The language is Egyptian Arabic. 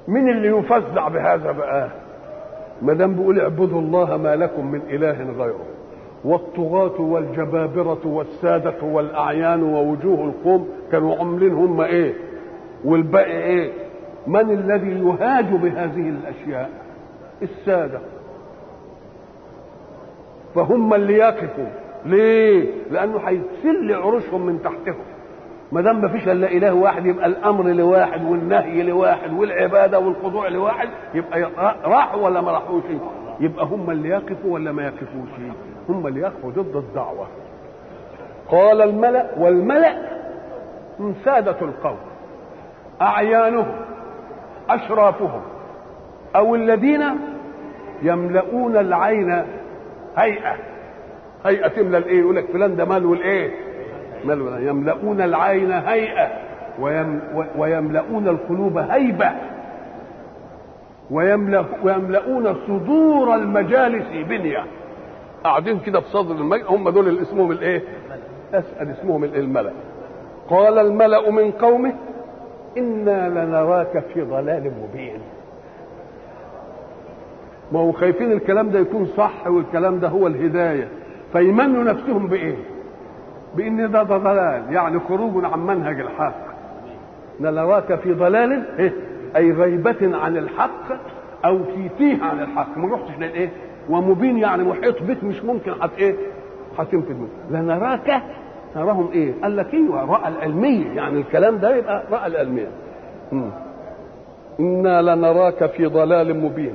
مين اللي يفزع بهذا بقى ما دام بيقول اعبدوا الله ما لكم من اله غيره والطغاة والجبابرة والسادة والأعيان ووجوه القوم كانوا عاملين هم إيه والباقي إيه من الذي يهاج بهذه الأشياء السادة فهم اللي يقفوا ليه لأنه هيتسل عروشهم من تحتهم ما دام ما فيش الا اله واحد يبقى الامر لواحد والنهي لواحد والعباده والخضوع لواحد يبقى راحوا ولا ما راحوش يبقى هم اللي يقفوا ولا ما يقفوش هم اللي يقفوا ضد الدعوه قال الملا والملا من ساده القوم اعيانهم اشرافهم او الذين يملؤون العين هيئه هيئه تملى الايه يقول لك فلان ده ماله الايه ماله يملؤون العين هيئه ويم ويملؤون القلوب هيبه ويملؤون صدور المجالس بنيه قاعدين كده في صدر المجلس هم دول اللي اسمهم الايه اسال اسمهم الملا قال الملا من قومه انا لنراك في ضلال مبين ما هو خايفين الكلام ده يكون صح والكلام ده هو الهدايه فيمنوا نفسهم بايه بان ده, ده ضلال يعني خروج عن منهج الحق لنراك في ضلال إيه؟ اي غيبة عن الحق او في تيه عن الحق ما رحتش للايه ومبين يعني محيط بك مش ممكن حت ايه هتنفذ لنراك نراهم ايه قال لك ايوه رأى العلمية يعني الكلام ده يبقى رأى العلمية انا لنراك في ضلال مبين